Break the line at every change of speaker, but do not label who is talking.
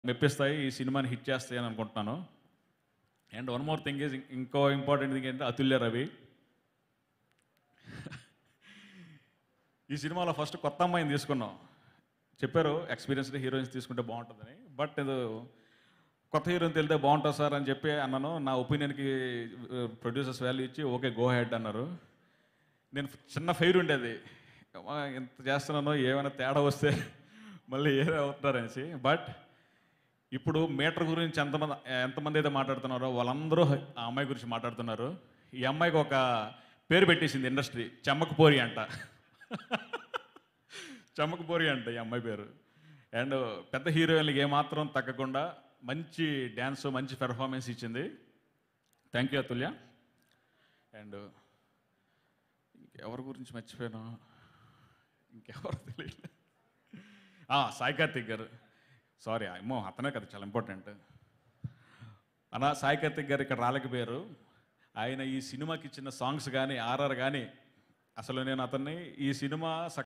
మెప్పిస్తాయి ఈ సినిమాని హిట్ చేస్తాయి అని అనుకుంటున్నాను and one more thing is ఇంకో ఇంపార్టెంట్ థింగ్ ఏంటంటే అతుల్య రవి ఈ సినిమాలో ఫస్ట్ కొత్త అమ్మాయిని తీసుకున్నాం చెప్పారు ఎక్స్పీరియన్స్డ్ హీరోయిన్స్ తీసుకుంటే బాగుంటుందని బట్ ఇది కొత్త హీరోయిన్ తెలితే బాగుంటుంది సార్ అని చెప్పి అన్నాను నా ఒపీనియన్కి ప్రొడ్యూసర్స్ వాల్యూ ఇచ్చి ఓకే గో హెడ్ అన్నారు నేను చిన్న ఫెయిర్ ఉండేది అమ్మా, ఇంత చేస్తున్నానో ఏమైనా తేడా వస్తే మళ్ళీ ఏదో అవుతున్నారనేసి బట్ ఇప్పుడు మీటర్ గురించి ఎంతమంది ఎంతమంది అయితే మాట్లాడుతున్నారో వాళ్ళందరూ ఆ అమ్మాయి గురించి మాట్లాడుతున్నారు ఈ అమ్మాయికి ఒక పేరు పెట్టేసింది ఇండస్ట్రీ చెమ్మకపోరి అంట చెమ్మకపోరి అంట ఈ అమ్మాయి పేరు అండ్ పెద్ద హీరోయిన్లకి ఏమాత్రం తగ్గకుండా మంచి డ్యాన్స్ మంచి పెర్ఫార్మెన్స్ ఇచ్చింది థ్యాంక్ యూ అతుల్య అండ్ ఎవరి గురించి మర్చిపోయాను ఇంకెవరు తెలియదు ఆ, సాయి కార్తిక్ గారు సారీ అమ్మో అతనే కదా చాలా ఇంపార్టెంట్ అన్న సాయి కార్తిక్ గారు ఇక్కడ రాలేకపోయారు ఆయన ఈ సినిమాకి ఇచ్చిన సాంగ్స్ కానీ ఆర్ఆర్ కానీ అసలు నేను అతన్ని ఈ సినిమా